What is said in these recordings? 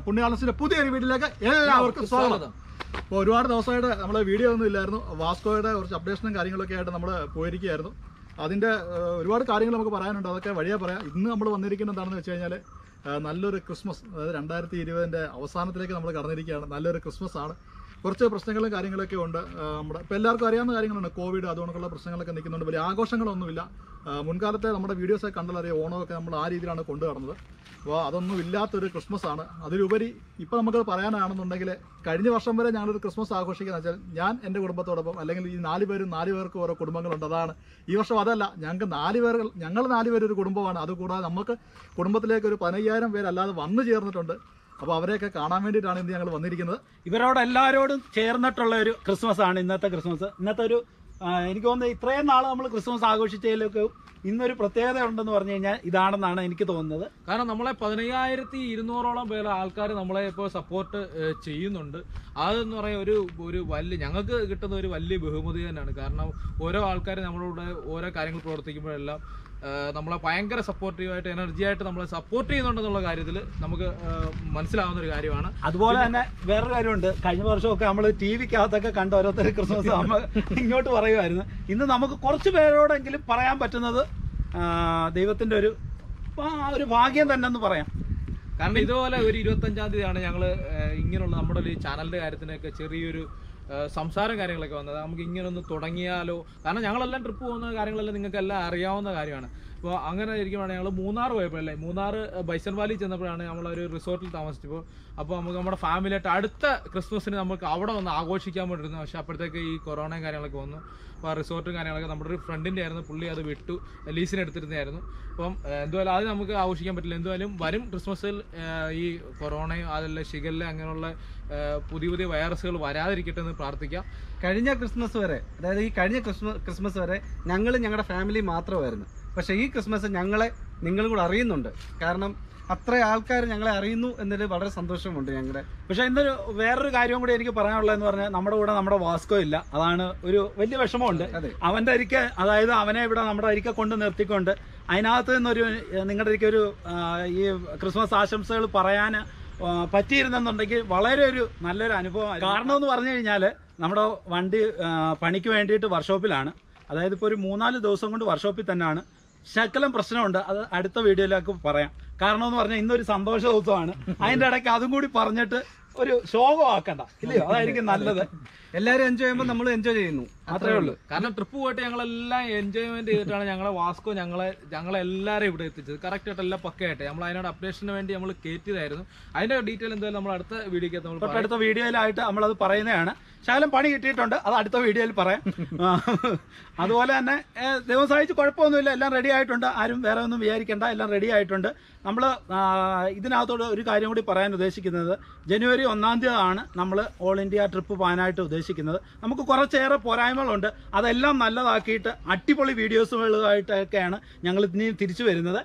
പുണ്യാളസിന്റെ പുതിയൊരു വീട്ടിലേക്ക് എല്ലാവർക്കും സ്വാഗതം അപ്പോൾ ഒരുപാട് ദിവസമായിട്ട് നമ്മളെ വീഡിയോ ഒന്നും ഇല്ലായിരുന്നു വാസ്കോയുടെ കുറച്ച് അപ്ഡേഷനും കാര്യങ്ങളൊക്കെ ആയിട്ട് നമ്മൾ പോയിരിക്കുകയായിരുന്നു അതിന്റെ ഏഹ്, ഒരുപാട് കാര്യങ്ങൾ നമുക്ക് പറയാനുണ്ട് അതൊക്കെ വഴിയെ പറയാം ഇന്ന് നമ്മൾ വന്നിരിക്കുന്നത് എന്താണെന്ന് വെച്ച് കഴിഞ്ഞാൽ നല്ലൊരു ക്രിസ്മസ് അതായത് രണ്ടായിരത്തി ഇരുപതിന്റെ അവസാനത്തിലേക്ക് നമ്മൾ കടന്നിരിക്കുകയാണ് നല്ലൊരു ക്രിസ്മസ് ആണ് കുറച്ച് പ്രശ്നങ്ങളും കാര്യങ്ങളൊക്കെ ഉണ്ട് ആ, നമ്മുടെ ഇപ്പോൾ എല്ലാവർക്കും അറിയാവുന്ന കാര്യങ്ങളുണ്ട് കോവിഡ് അതുകൊണ്ടുള്ള പ്രശ്നങ്ങളൊക്കെ നിൽക്കുന്നുണ്ട് വലിയ ആഘോഷങ്ങളൊന്നുമില്ല ആ, മുൻകാലത്തെ നമ്മുടെ വീഡിയോസൊക്കെ കണ്ടാലറിയാം ഓണമൊക്കെ നമ്മൾ ആ രീതിയിലാണ് കൊണ്ടു നടന്നത് അപ്പോൾ അതൊന്നും ഇല്ലാത്തൊരു ക്രിസ്മസ് ആണ് അതിലുപരി ഇപ്പോൾ നമുക്ക് പറയാനാണെന്നുണ്ടെങ്കിൽ കഴിഞ്ഞ വർഷം വരെ ഞങ്ങളൊരു ക്രിസ്മസ് ആഘോഷിക്കുന്ന വെച്ചാൽ ഞാൻ എൻ്റെ കുടുംബത്തോടൊപ്പം അല്ലെങ്കിൽ ഈ നാല് പേരും നാല് പേർക്ക് ഓരോ കുടുംബങ്ങളുണ്ട് അതാണ് ഈ വർഷം അതല്ല ഞങ്ങൾക്ക് നാല് പേർ ഞങ്ങൾ നാല് പേര് ഒരു കുടുംബമാണ് അതുകൂടാതെ നമുക്ക് കുടുംബത്തിലേക്ക് ഒരു പതിനയ്യായിരം പേരല്ലാതെ വന്നു ചേർന്നിട്ടുണ്ട് അപ്പോൾ അവരെയൊക്കെ കാണാൻ വേണ്ടിയിട്ടാണ് ഇന്ന് ഞങ്ങൾ വന്നിരിക്കുന്നത് ഇവരോട് എല്ലാവരോടും ചേർന്നിട്ടുള്ള ഒരു ക്രിസ്മസ് ആണ് ഇന്നത്തെ ക്രിസ്മസ് ഇന്നത്തെ ഒരു ആ, എനിക്ക് തോന്നുന്നത് ഇത്രയും നാൾ നമ്മൾ ക്രിസ്മസ് ആഘോഷിച്ചതിലൊക്കെ ഇന്നൊരു പ്രത്യേകത ഉണ്ടെന്ന് പറഞ്ഞു കഴിഞ്ഞാൽ ഇതാണെന്നാണ് എനിക്ക് തോന്നുന്നത് കാരണം നമ്മളെ പതിനയ്യായിരത്തി ഇരുന്നൂറോളം പേര് ആൾക്കാർ നമ്മളെ ഇപ്പോൾ സപ്പോർട്ട് ചെയ്യുന്നുണ്ട് അതെന്ന് പറയാൻ ഒരു ഒരു വലിയ ഞങ്ങൾക്ക് കിട്ടുന്ന ഒരു വലിയ ബഹുമതി തന്നെയാണ് കാരണം ഓരോ ആൾക്കാർ നമ്മളോട് ഓരോ കാര്യങ്ങൾ പ്രവർത്തിക്കുമ്പോഴെല്ലാം ആ, നമ്മളെ ഭയങ്കര സപ്പോർട്ടീവായിട്ട് എനർജി ആയിട്ട് നമ്മളെ സപ്പോർട്ട് ചെയ്യുന്നുണ്ടെന്നുള്ള കാര്യത്തിൽ നമുക്ക് ആ, മനസ്സിലാവുന്ന ഒരു കാര്യമാണ് അതുപോലെ തന്നെ വേറൊരു കാര്യമുണ്ട് കഴിഞ്ഞ വർഷമൊക്കെ നമ്മൾ ടി വിക്കകത്തൊക്കെ കണ്ട ഓരോരുത്തർ ക്രിസ്മസ് നമ്മൾ ഇങ്ങോട്ട് പറയുമായിരുന്നു ഇന്ന് നമുക്ക് കുറച്ച് പേരോടെങ്കിലും പറയാൻ പറ്റുന്നത് ആ, ദൈവത്തിന്റെ ഒരു ആ, ഒരു ഭാഗ്യം തന്നെ എന്ന് പറയാം കാരണം ഇതുപോലെ ഒരു ഇരുപത്തഞ്ചാം തീയതിയാണ് ഞങ്ങൾ ഇങ്ങനെയുള്ള നമ്മുടെ ഒരു ചാനലിന്റെ കാര്യത്തിനൊക്കെ ചെറിയൊരു ആ, സംസാരം കാര്യങ്ങളൊക്കെ വന്നത് നമുക്ക് ഇങ്ങനെ ഒന്ന് തുടങ്ങിയാലോ കാരണം ഞങ്ങളെല്ലാം ട്രിപ്പ് പോകുന്ന കാര്യങ്ങളെല്ലാം നിങ്ങൾക്ക് എല്ലാം അറിയാവുന്ന കാര്യമാണ് അപ്പോൾ അങ്ങനെ ഇരിക്കുമ്പോഴാണ് ഞങ്ങൾ മൂന്നാർ പോയപ്പോഴല്ലേ മൂന്നാർ ബൈസൺ വാലി ചെന്നപ്പോഴാണ് നമ്മളൊരു റിസോർട്ടിൽ താമസിച്ചപ്പോൾ അപ്പോൾ നമുക്ക് നമ്മുടെ ഫാമിലിയായിട്ട് അടുത്ത ക്രിസ്മസിന് നമുക്ക് അവിടെ വന്ന് ആഘോഷിക്കാൻ വേണ്ടിയിരുന്നു പക്ഷേ അപ്പോഴത്തേക്ക് ഈ കൊറോണയും കാര്യങ്ങളൊക്കെ വന്നു അപ്പോൾ ആ റിസോർട്ടും കാര്യങ്ങളൊക്കെ നമ്മുടെ ഒരു ഫ്രണ്ടിൻ്റെ ആയിരുന്നു പുള്ളി അത് വിട്ടു ലീസിന് എടുത്തിരുന്നതായിരുന്നു അപ്പം ഏഹ്, എന്തുവായാലും അത് നമുക്ക് ആഘോഷിക്കാൻ പറ്റില്ല എന്തുവായാലും വരും ക്രിസ്മസിൽ ഏഹ്, ഈ കൊറോണയും അതല്ല ഷിഗല്ല അങ്ങനെയുള്ള ഏഹ്, പുതിയ പുതിയ വൈറസുകൾ വരാതിരിക്കട്ടെ എന്ന് പ്രാർത്ഥിക്കാം കഴിഞ്ഞ ക്രിസ്മസ് വരെ അതായത് ഈ കഴിഞ്ഞ ക്രിസ്മസ് ക്രിസ്മസ് വരെ ഞങ്ങൾ ഞങ്ങളുടെ ഫാമിലി മാത്രമായിരുന്നു പക്ഷെ ഈ ക്രിസ്മസ് ഞങ്ങളെ നിങ്ങളും കൂടെ അറിയുന്നുണ്ട് കാരണം അത്ര ആൾക്കാർ ഞങ്ങളെ അറിയുന്നു എന്നതിൽ വളരെ സന്തോഷമുണ്ട് ഞങ്ങളുടെ പക്ഷെ ഇന്നൊരു വേറൊരു കാര്യം കൂടി എനിക്ക് പറയാനുള്ളതെന്ന് പറഞ്ഞാൽ നമ്മുടെ കൂടെ നമ്മുടെ വാസ്കോ ഇല്ല അതാണ് ഒരു വലിയ വിഷമമുണ്ട് അതെ. അവന്റെ അരിക്ക അതായത് അവനെ ഇവിടെ നമ്മുടെ അരിക്ക കൊണ്ട് നിർത്തിക്കൊണ്ട് അതിനകത്ത് നിന്നൊരു ഏഹ്, നിങ്ങളുടെ അരിക്ക ഒരു ആ, ഈ ക്രിസ്മസ് ആശംസകൾ പറയാൻ ആ, പറ്റിയിരുന്നെന്നുണ്ടെങ്കിൽ വളരെ ഒരു നല്ലൊരു അനുഭവം കാരണം എന്ന് പറഞ്ഞു കഴിഞ്ഞാൽ നമ്മുടെ വണ്ടി ആ, പണിക്ക് വേണ്ടിയിട്ട് വർക്ക്ഷോപ്പിലാണ് അതായത് ഇപ്പോൾ ഒരു മൂന്നാല് ദിവസം കൊണ്ട് വർക്ക്ഷോപ്പിൽ തന്നെയാണ് ശകലം പ്രശ്നമുണ്ട് അത് അടുത്ത വീഡിയോയിലേക്ക് പറയാം കാരണം എന്ന് പറഞ്ഞാൽ ഇന്നൊരു സന്തോഷ ദിവസമാണ് അതിന്റെ ഇടയ്ക്ക് അതും കൂടി പറഞ്ഞിട്ട് ഒരു ശോകമാക്കണ്ട ഇല്ലയോ അതായിരിക്കും നല്ലത് എല്ലാവരും എൻജോയ് ചെയ്യുമ്പോൾ നമ്മൾ എൻജോയ് ചെയ്യുന്നു അത്രേ ഉള്ളൂ കാരണം ട്രിപ്പ് പോയിട്ട് ഞങ്ങളെല്ലാം എൻജോയ്മെന്റ് ചെയ്തിട്ടാണ് ഞങ്ങളെ വാസ്കോ ഞങ്ങളെ ഞങ്ങളെ എല്ലാവരെയും ഇവിടെ എത്തിച്ചത് കറക്റ്റ് ആയിട്ട് എല്ലാം പക്കയായിട്ട് നമ്മൾ അതിനോട് അപ്ഡേഷന് വേണ്ടി നമ്മൾ കയറ്റിയതായിരുന്നു അതിന്റെ ഡീറ്റെയിൽ എന്തായാലും നമ്മൾ അടുത്ത വീഡിയോക്ക് നമ്മൾ പറയാം. തൊട്ടടുത്ത വീഡിയോയിലായിട്ട് നമ്മളത് പറയുന്നതാണ് ശകലം പണി കിട്ടിയിട്ടുണ്ട് അത് അടുത്ത വീഡിയോയിൽ പറയാം ആ, അതുപോലെ തന്നെ ഏ, ദൈവം സഹായിച്ച് കുഴപ്പമൊന്നുമില്ല എല്ലാം റെഡി ആയിട്ടുണ്ട് ആരും വേറെ ഒന്നും വിചാരിക്കേണ്ട എല്ലാം റെഡി ആയിട്ടുണ്ട് നമ്മൾ ഇതിനകത്തോട് ഒരു കാര്യം കൂടി പറയാൻ ഉദ്ദേശിക്കുന്നത് ജനുവരി ഒന്നാം തീയതി ആണ് നമ്മൾ ഓൾ ഇന്ത്യ ട്രിപ്പ് പോകാനായിട്ട് ഉദ്ദേശിക്കുന്നത് നമുക്ക് കുറച്ചേറെ പോരായ്മകളുണ്ട് അതെല്ലാം നല്ലതാക്കിയിട്ട് അടിപൊളി വീഡിയോസുകളുമായിട്ടൊക്കെയാണ് ഞങ്ങൾ ഇനി തിരിച്ചു വരുന്നത്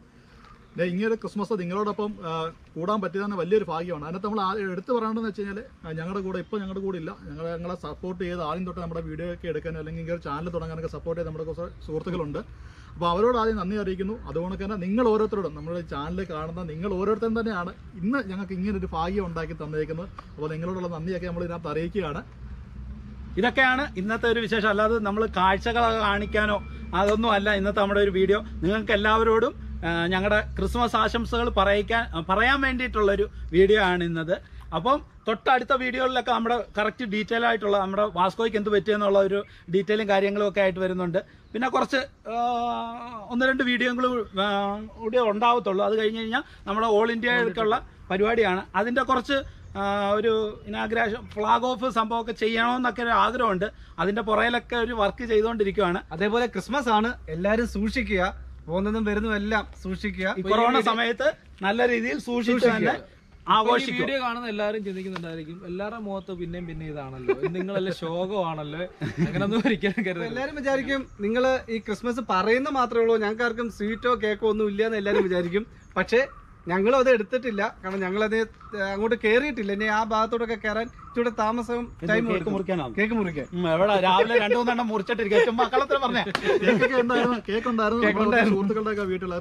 ദേ ഇങ്ങനൊരു ക്രിസ്മസ് നിങ്ങളോടൊപ്പം ആ, കൂടാൻ പറ്റിയത് തന്നെ വലിയൊരു ഭാഗ്യമാണ് അതിനകത്ത് നമ്മൾ ആ- എടുത്തു പറയേണ്ടതെന്ന് വെച്ച് കഴിഞ്ഞാൽ ഞങ്ങളുടെ കൂടെ ഇപ്പോൾ ഞങ്ങളുടെ കൂടെ ഇല്ല ഞങ്ങളെ ഞങ്ങളെ സപ്പോർട്ട് ചെയ്ത് ആദ്യം തൊട്ട് നമ്മുടെ വീഡിയോ ഒക്കെ എടുക്കാനും അല്ലെങ്കിൽ ഇങ്ങനെ ചാനൽ തുടങ്ങാനൊക്കെ സപ്പോർട്ട് ചെയ്ത് നമ്മുടെ കുറച്ച് സുഹൃത്തുക്കളുണ്ട് അപ്പോൾ അവരോട് ആദ്യം നന്ദി അറിയിക്കുന്നു അതുകൊണ്ട് തന്നെ നിങ്ങൾ ഓരോരുത്തരോടും നമ്മുടെ ചാനൽ കാണുന്ന നിങ്ങൾ ഓരോരുത്തരും തന്നെയാണ് ഇന്ന് ഞങ്ങൾക്ക് ഇങ്ങനെ ഒരു ഭാഗ്യം ഉണ്ടാക്കി തന്നേക്കുന്നത് അപ്പോൾ നിങ്ങളോടുള്ള നന്ദിയൊക്കെ നമ്മൾ ഇതിനകത്ത് അറിയിക്കുകയാണ് ഇതൊക്കെയാണ് ഇന്നത്തെ ഒരു വിശേഷം അല്ലാതെ നമ്മൾ കാഴ്ചകൾ കാണിക്കാനോ അതൊന്നും അല്ല ഇന്നത്തെ നമ്മുടെ ഒരു വീഡിയോ നിങ്ങൾക്ക് എല്ലാവരോടും ആ, ഞങ്ങളുടെ ക്രിസ്മസ് ആശംസകൾ പറയിക്കാൻ പറയാൻ വേണ്ടിയിട്ടുള്ള ഒരു വീഡിയോ ആണ് ഇന്നത് അപ്പം തൊട്ടടുത്ത വീഡിയോകളിലൊക്കെ നമ്മുടെ കറക്റ്റ് ഡീറ്റെയിൽ ആയിട്ടുള്ള നമ്മുടെ വാസ്കോയ്ക്ക് എന്ത് പറ്റിയെന്നുള്ള ഒരു ഡീറ്റെയിലും കാര്യങ്ങളും ഒക്കെ ആയിട്ട് വരുന്നുണ്ട് പിന്നെ കുറച്ച് ആ, ഒന്ന് രണ്ട് വീഡിയോകളും കൂടി ഉണ്ടാവത്തുള്ളൂ അത് കഴിഞ്ഞ് കഴിഞ്ഞാൽ നമ്മുടെ ഓൾ ഇന്ത്യയിലേക്കുള്ള പരിപാടിയാണ് അതിൻ്റെ കുറച്ച് ആ, ഒരു ഇനാഗ്രേഷൻ ഫ്ലാഗ് ഓഫ് സംഭവമൊക്കെ ചെയ്യണമെന്നൊക്കെ ഒരു ആഗ്രഹമുണ്ട് അതിന്റെ പുറയിലൊക്കെ ഒരു വർക്ക് ചെയ്തുകൊണ്ടിരിക്കുകയാണ് അതേപോലെ ക്രിസ്മസ് ആണ് എല്ലാവരും സൂക്ഷിക്കുക പോകുന്നതും വരുന്നതും എല്ലാം സൂക്ഷിക്കുക ഈ കൊറോണ സമയത്ത് നല്ല രീതിയിൽ സൂക്ഷിച്ച് തന്നെ ഈ ആഘോഷിക്കും വീഡിയോ കാണുന്ന എല്ലാവരും ചിന്തിക്കുന്നുണ്ടായിരിക്കും എല്ലാവരുടെ മുഖത്ത് പിന്നെയും പിന്നെ ഇതാണല്ലോ ഇത് നിങ്ങളെല്ലാം ശോകമാണല്ലോ അങ്ങനൊന്നും ഒരിക്കലും കരുതരുത് എല്ലാരും വിചാരിക്കും നിങ്ങൾ ഈ ക്രിസ്മസ് പറയുന്ന മാത്രമേ ഉള്ളൂ ഞങ്ങൾക്ക് ആർക്കും സ്വീറ്റോ കേക്കോ ഒന്നും ഇല്ല എന്ന് എല്ലാരും വിചാരിക്കും പക്ഷേ ഞങ്ങളും അത് എടുത്തിട്ടില്ല കാരണം ഞങ്ങളത് അങ്ങോട്ട് കേറിയിട്ടില്ല ഇനി ആ ഭാഗത്തോടൊക്കെ കയറാൻ ഇച്ചിരി താമസം ടൈം കേക്ക് മുറിക്കാനാണ് കേക്ക് മുറിക്കാൻ ഉം, എവിടെ രാവിലെ രണ്ടു മൂന്നെണ്ണം മുറിച്ചിട്ടിരിക്കും ചുമ്മാ കളത്തിൽ പറഞ്ഞേ കേക്കൊക്കെ ഉണ്ടായിരുന്നു കേക്ക് ഉണ്ടായിരുന്നു നമ്മുടെ സുഹൃത്തുക്കളുടെ ഒക്കെ വീട്ടിൽ അപ്പം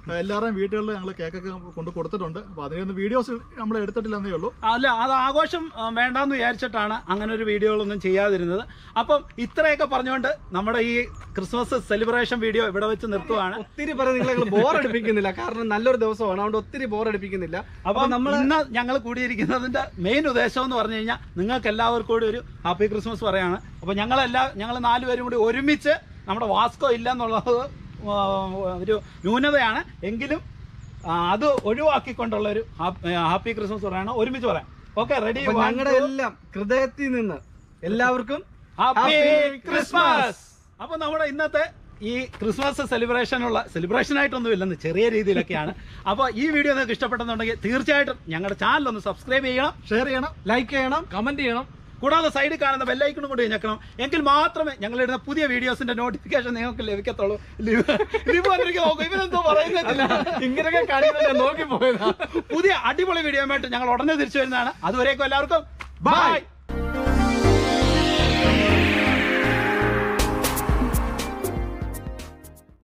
എല്ലാവരുടെയും വീട്ടുകളിൽ ഞങ്ങൾ കേക്കൊക്കെ കൊണ്ട് കൊടുത്തിട്ടുണ്ട് അപ്പോൾ അതിനൊന്നും വീഡിയോസ് നമ്മൾ എടുത്തിട്ടില്ലെന്നേ ഉള്ളൂ അല്ല അത് ആഘോഷം ആ, വേണ്ടാന്ന് വിചാരിച്ചിട്ടാണ് അങ്ങനെ ഒരു വീഡിയോകളൊന്നും ചെയ്യാതിരുന്നത് അപ്പം ഇത്രയൊക്കെ പറഞ്ഞുകൊണ്ട് നമ്മുടെ ഈ ക്രിസ്മസ് സെലിബ്രേഷൻ വീഡിയോ ഇവിടെ വെച്ച് നിർത്തുവാണ് ഒത്തിരി പറഞ്ഞ് നിങ്ങളെ ബോർ അടിപ്പിക്കുന്നില്ല കാരണം നല്ലൊരു ദിവസമാണ് അതുകൊണ്ട് ഒത്തിരി ബോർ അടിപ്പിക്കുന്നില്ല അപ്പൊ അപ്പൊ നമ്മൾ ഇന്ന് ഞങ്ങൾ കൂടിയിരിക്കുന്നതിന്റെ മെയിൻ ഉദ്ദേശം എന്ന് പറഞ്ഞു കഴിഞ്ഞാൽ നിങ്ങൾക്ക് എല്ലാവർക്കും കൂടി ഒരു ഹാപ്പി ക്രിസ്മസ് പറയാണ് അപ്പൊ ഞങ്ങളെല്ലാ ഞങ്ങൾ നാലുപേരും കൂടി ഒരുമിച്ച് നമ്മുടെ വാസ്കോ ഇല്ല എന്നുള്ളത് ആ, ഒരു ന്യൂനതയാണ് എങ്കിലും ആ, അത് ഒഴിവാക്കിക്കൊണ്ടുള്ള ഒരു ഹാപ്പി ക്രിസ്മസ് പറയാണ് ഒരുമിച്ച് പറയാം ഓക്കെ റെഡി ഞങ്ങളുടെ എല്ലാം ഹൃദയത്തിൽ നിന്ന് എല്ലാവർക്കും ഹാപ്പി Happy ക്രിസ്മസ് അപ്പൊ നമ്മുടെ ഇന്നത്തെ ഈ ക്രിസ്മസ് സെലിബ്രേഷനുള്ള സെലിബ്രേഷൻ ആയിട്ടൊന്നും ഇല്ലെന്ന് ചെറിയ രീതിയിലൊക്കെയാണ് അപ്പോൾ ഈ വീഡിയോ നിങ്ങൾക്ക് ഇഷ്ടപ്പെട്ടെന്നുണ്ടെങ്കിൽ തീർച്ചയായിട്ടും ഞങ്ങളുടെ ചാനൽ ഒന്ന് സബ്സ്ക്രൈബ് ചെയ്യണം ഷെയർ ചെയ്യണം ലൈക്ക് ചെയ്യണം കമന്റ് ചെയ്യണം കൂടാതെ സൈഡിൽ കാണുന്ന ബെല്ലൈക്കണും കൂടി ഞെക്കണം എങ്കിൽ മാത്രമേ ഞങ്ങൾ ഇടുന്ന പുതിയ വീഡിയോസിന്റെ നോട്ടിഫിക്കേഷൻ നിങ്ങൾക്ക് ലഭിക്കത്തുള്ളൂ ലിവ് ലിവ് വന്നിരിക്കും നോക്കും ഇവരെന്തോ പറയുന്നില്ല ഇങ്ങനെയൊക്കെ കാണിക്കുന്ന നോക്കി പോയതാ പുതിയ അടിപൊളി വീഡിയോ ആയിട്ട് ഞങ്ങൾ ഉടനെ തിരിച്ചു വരുന്നതാണ് അതുവരേക്കും എല്ലാവർക്കും ബൈ